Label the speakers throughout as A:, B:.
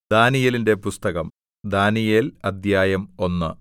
A: ദാനീയേലിന്റെ പുസ്തകം ദാനീയേൽ അദ്ധ്യായം ഒന്ന്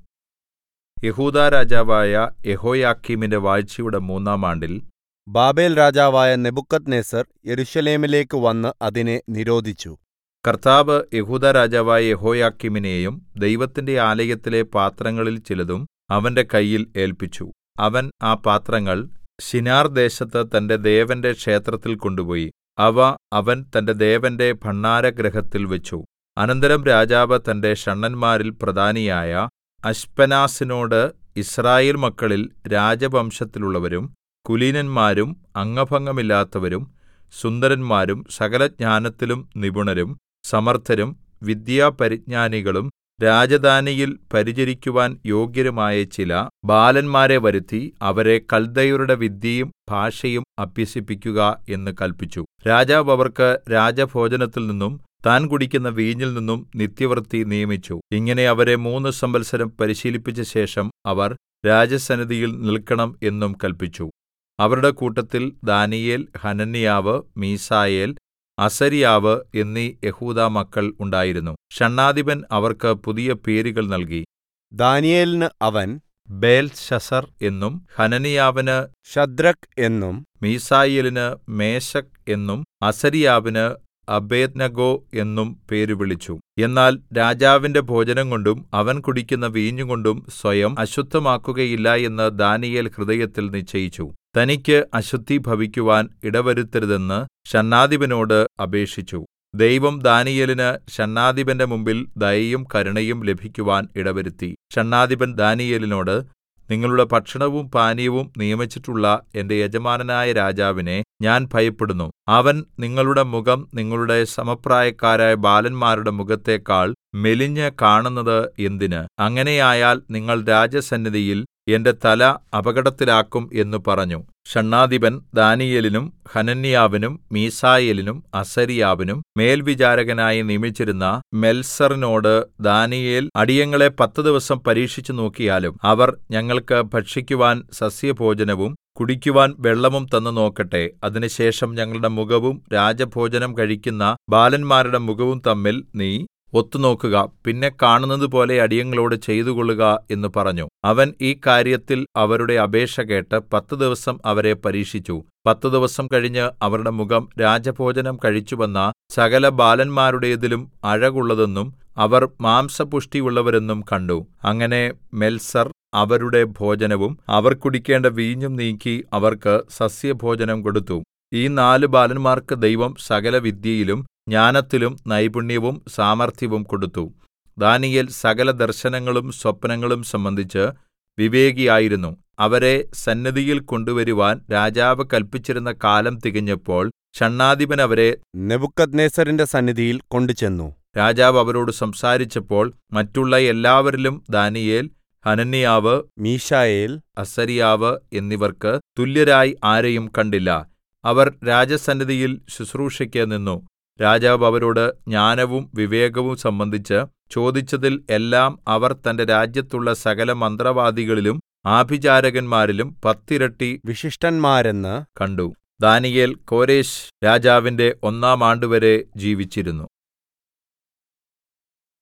A: യെഹൂദാ രാജാവായ യെഹോയാക്കീമിന്റെ വാഴ്ചയുടെ മൂന്നാം ആണ്ടിൽ
B: ബാബേൽരാജാവായ നെബൂഖദ്നേസർ യെരൂശലേമിലേക്ക് വന്ന് അതിനെ നിരോധിച്ചു
A: കർത്താവ് യെഹൂദാ രാജാവായ യെഹോയാക്കീമിനെയും ദൈവത്തിന്റെ ആലയത്തിലെ പാത്രങ്ങളിൽ ചിലതും അവന്റെ കയ്യിൽ ഏല്പിച്ചു അവൻ ആ പാത്രങ്ങൾ ശിനാർ ദേശത്ത് തന്റെ ദേവന്റെ ക്ഷേത്രത്തിൽ കൊണ്ടുപോയി അവ അവൻ തന്റെ ദേവന്റെ ഭണ്ഡാരഗൃഹത്തിൽ വെച്ചു അനന്തരം രാജാവ് തന്റെ ഷണ്ഡന്മാരിൽ പ്രധാനിയായ അശ്പെനാസിനോട് യിസ്രായേൽ മക്കളിൽ രാജവംശത്തിലുള്ളവരും കുലീനന്മാരും അംഗഭംഗമില്ലാത്തവരും സുന്ദരന്മാരും സകലജ്ഞാനത്തിലും നിപുണരും സമർത്ഥരും വിദ്യാപരിജ്ഞാനികളും രാജധാനിയിൽ പരിചരിക്കുവാൻ യോഗ്യരുമായ ചില ബാലന്മാരെ വരുത്തി അവരെ കൽദയരുടെ വിദ്യയും ഭാഷയും അഭ്യസിപ്പിക്കുക എന്ന് കല്പിച്ചു രാജാവ് അവർക്ക് രാജഭോജനത്തിൽ നിന്നും താൻ കുടിക്കുന്ന വീഞ്ഞിൽ നിന്നും നിത്യവൃത്തി നിയമിച്ചു ഇങ്ങനെ അവരെ മൂന്ന് സംവത്സരം പരിശീലിപ്പിച്ച ശേഷം അവർ രാജസന്നിധിയിൽ നിൽക്കണം എന്നും കല്പിച്ചു അവരുടെ കൂട്ടത്തിൽ ദാനീയേൽ ഹനന്യാവ് മീശായേൽ അസര്യാവ് എന്നീ യെഹൂദാ മക്കൾ ഉണ്ടായിരുന്നു ഷണ്ഡാധിപൻ അവർക്ക് പുതിയ പേരുകൾ നൽകി
B: ദാനീയേലിന് അവൻ
A: ബേൽശസ്സർ എന്നും ഹനന്യാവിന്
B: ശദ്രക് എന്നും
A: മീശായേലിന് മേശക് എന്നും അസര്യാവിന് അബേദ്നെഗോ എന്നും പേര് വിളിച്ചു എന്നാൽ രാജാവിന്റെ ഭോജനംകൊണ്ടും അവൻ കുടിക്കുന്ന വീഞ്ഞുകൊണ്ടും സ്വയം അശുദ്ധമാക്കുകയില്ല എന്ന് ദാനീയേൽ ഹൃദയത്തിൽ നിശ്ചയിച്ചു തനിക്ക് അശുദ്ധി ഭവിക്കുവാൻ ഇടവരുത്തരുതെന്ന് ഷണ്ഡാധിപനോട് അപേക്ഷിച്ചു ദൈവം ദാനീയേലിന് ഷണ്ഡാധിപന്റെ മുമ്പിൽ ദയയും കരുണയും ലഭിക്കുവാൻ ഇടവരുത്തി ഷണ്ഡാധിപൻ ദാനീയേലിനോട് നിങ്ങളുടെ ഭക്ഷണവും പാനീയവും നിയമിച്ചിട്ടുള്ള എന്റെ യജമാനനായ രാജാവിനെ ഞാൻ ഭയപ്പെടുന്നു അവൻ നിങ്ങളുടെ മുഖം നിങ്ങളുടെ സമപ്രായക്കാരായ ബാലന്മാരുടെ മുഖത്തേക്കാൾ മെലിഞ്ഞ് കാണുന്നത് എന്തിന് അങ്ങനെയായാൽ നിങ്ങൾ രാജസന്നിധിയിൽ എന്റെ തല അപകടത്തിലാക്കും എന്ന് പറഞ്ഞു ഷണ്ഡാധിപൻ ദാനീയേലിനും ഹനന്യാവിനും മീശായേലിനും അസര്യാവിനും മേൽവിചാരകനായി നിയമിച്ചിരുന്ന മെൽസറിനോട് ദാനീയേൽ അടിയങ്ങളെ പത്ത് ദിവസം പരീക്ഷിച്ചു നോക്കിയാലും അവർ ഞങ്ങൾക്ക് ഭക്ഷിക്കുവാൻ സസ്യഭോജനവും കുടിക്കുവാൻ വെള്ളവും തന്നു നോക്കട്ടെ അതിനുശേഷം ഞങ്ങളുടെ മുഖവും രാജഭോജനം കഴിക്കുന്ന ബാലന്മാരുടെ മുഖവും തമ്മിൽ നീ ഒത്തുനോക്കുക പിന്നെ കാണുന്നതുപോലെ അടിയങ്ങളോട് ചെയ്തുകൊള്ളുക എന്ന് പറഞ്ഞു അവൻ ഈ കാര്യത്തിൽ അവരുടെ അപേക്ഷ കേട്ട് പത്ത് ദിവസം അവരെ പരീക്ഷിച്ചു പത്ത് ദിവസം കഴിഞ്ഞ് അവരുടെ മുഖം രാജഭോജനം കഴിച്ചുവന്ന സകല ബാലന്മാരുടേതിലും അഴകുള്ളതെന്നും അവർ മാംസപുഷ്ടിയുള്ളവരെന്നും കണ്ടു അങ്ങനെ മെൽസർ അവരുടെ ഭോജനവും അവർ കുടിക്കേണ്ട വീഞ്ഞും നീക്കി അവർക്ക് സസ്യഭോജനം കൊടുത്തു ഈ നാല് ബാലന്മാർക്ക് ദൈവം സകല വിദ്യയിലും ജ്ഞാനത്തിലും നൈപുണ്യവും സാമർത്ഥ്യവും കൊടുത്തു ദാനീയേൽ സകല ദർശനങ്ങളും സ്വപ്നങ്ങളും സംബന്ധിച്ച് വിവേകിയായിരുന്നു അവരെ സന്നിധിയിൽ കൊണ്ടുവരുവാൻ രാജാവ് കല്പിച്ചിരുന്ന കാലം തികഞ്ഞപ്പോൾ ഷണ്ഡാധിപൻ അവരെ
B: നെബൂഖദ്നേസരിന്റെ സന്നിധിയിൽ കൊണ്ടുചെന്നു
A: രാജാവ് അവരോട് സംസാരിച്ചപ്പോൾ മറ്റുള്ള എല്ലാവരിലും ദാനീയേൽ ഹനന്യാവ്
B: മീശായേൽ
A: അസര്യാവ് എന്നിവർക്ക് തുല്യരായി ആരെയും കണ്ടില്ല അവർ രാജസന്നിധിയിൽ ശുശ്രൂഷയ്ക്ക് നിന്നു രാജാവ് അവരോട് ജ്ഞാനവും വിവേകവും സംബന്ധിച്ച് ചോദിച്ചതിൽ എല്ലാം അവർ തന്റെ രാജ്യത്തുള്ള സകല മന്ത്രവാദികളിലും ആഭിചാരകന്മാരിലും പത്തിരട്ടി
B: വിശിഷ്ടന്മാരെന്ന്
A: കണ്ടു ദാനിയേൽ കോരേശ് രാജാവിന്റെ ഒന്നാം ആണ്ടുവരെ ജീവിച്ചിരുന്നു